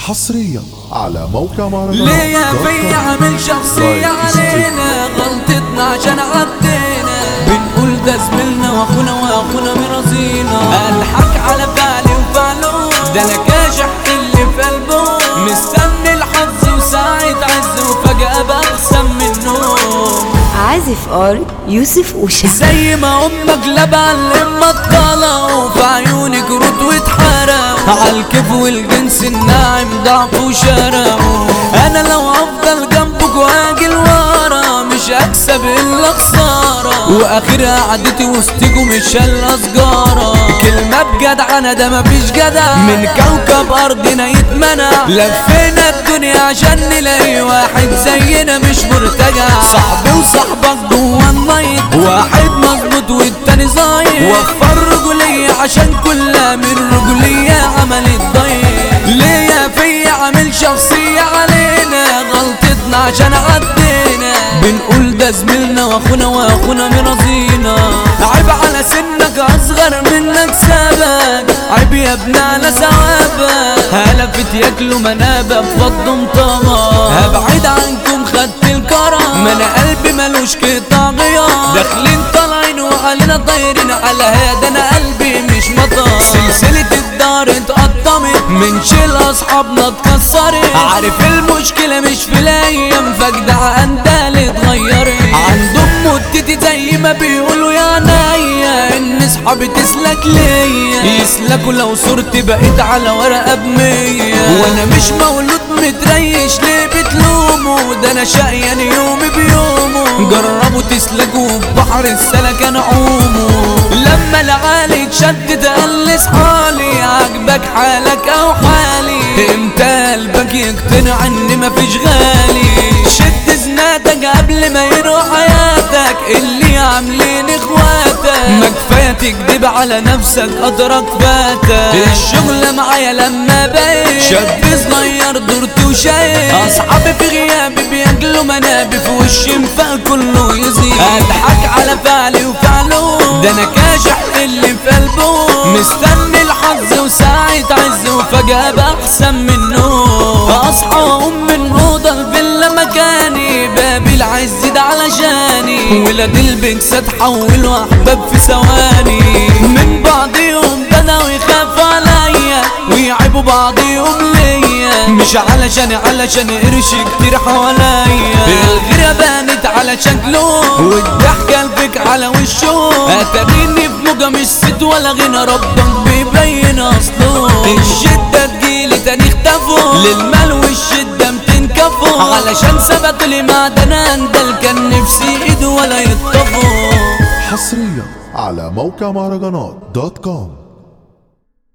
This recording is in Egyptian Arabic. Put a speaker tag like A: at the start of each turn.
A: حصريا على موقع مهرجانات
B: ليا
A: دوت
B: في
A: كوم.
B: عامل شخصية
A: رايح
B: علينا غلطتنا عشان عدينا بنقول ده زميلنا واخونا واخونا مرازينا الحق على بالي وفعله ده انا كاشح اللي في قلبه مستني الحظ وساعة عز وفجأة بقسم منه
C: عازف ار يوسف وشا
B: زي ما امك لبع الامة الطالة وفي عيونك رد واتحرق عالكيف والجنس الناعم ضعف وشرقوا انا لو افضل جنبك واجي لورا مش هكسب الا خسارة واخر قعدتي وسطكم مش الا سجارة كلمة بجدع انا ده مفيش جدع من كوكب ارضنا يتمنع لفينا الدنيا عشان نلاقي واحد زينا مش مرتجع صاحبي وصاحبك جوا النايت واحد مظبوط والتاني زايد وفر رجولية عشان كلها من رجولية عملت ضيق ليا في عامل شخصية علينا غلطتنا عشان عدينا بنقول ده زميلنا واخونا واخونا مرازينا عيب على سنك اصغر منك سابك عيب يا ابن على ثوابك هلفت ياكلوا منابه بفضهم طمع هبعد عنكم خدت الكرم ما انا قلبي ملوش قطع غيار داخلين طالعين وعلينا طايرين على هذا انا قلبي مش مطر سلسلة الدار اتقطمت من شيل اصحابنا اتكسرت عارف المشكلة مش في الايام فجدع انت اللي اتغيرت عندهم مدتي زي ما بيقولوا يا نايا ان اصحابي تسلك ليا يسلكوا لو صورتي بقيت على ورقة بمية وانا مش مولود متريش ليه بتلوموا ده انا شقيان يومي بيومه جربوا تسلكوا في بحر السلكان عوموا لما العالي اتشدد قلس حالي عجبك حالك او حالي امتى قلبك يقتنع ان مفيش غالي شد زناتك قبل ما يروح حياتك اللي عاملين اخواتك ما كفايه تكذب على نفسك ادرك فاتك الشغل معايا لما بقيت شاب صغير دورت وشايف اصحابي في غيابي بياكلوا منابي في وشي انفاق كله يزيد اضحك على فعلي وفعله ده انا كاشح اللي في قلبه مستني الحظ وساعة عز وفجأة بأحسن منه اصحى واقوم من اوضه الفيلا مكاني بابي العز ده علشاني ولاد البنكسة تحولوا احباب في ثواني من بعضيهم بدأوا يخافوا عليا ويعيبوا بعضيهم ليا مش علشان علشان قرش كتير حواليا الغيرة بانت على شكله والضحكة الفك على وشه اتاريني في موجة مش ست ولا غنى ربك بيبين اصله الشدة تجيلي تاني اختفوا للمال والشدة متنكفوا علشان ثبتوا لي معدن ده كان نفسي ايده ولا يطفوا
A: حصريا على موقع مهرجانات دوت كوم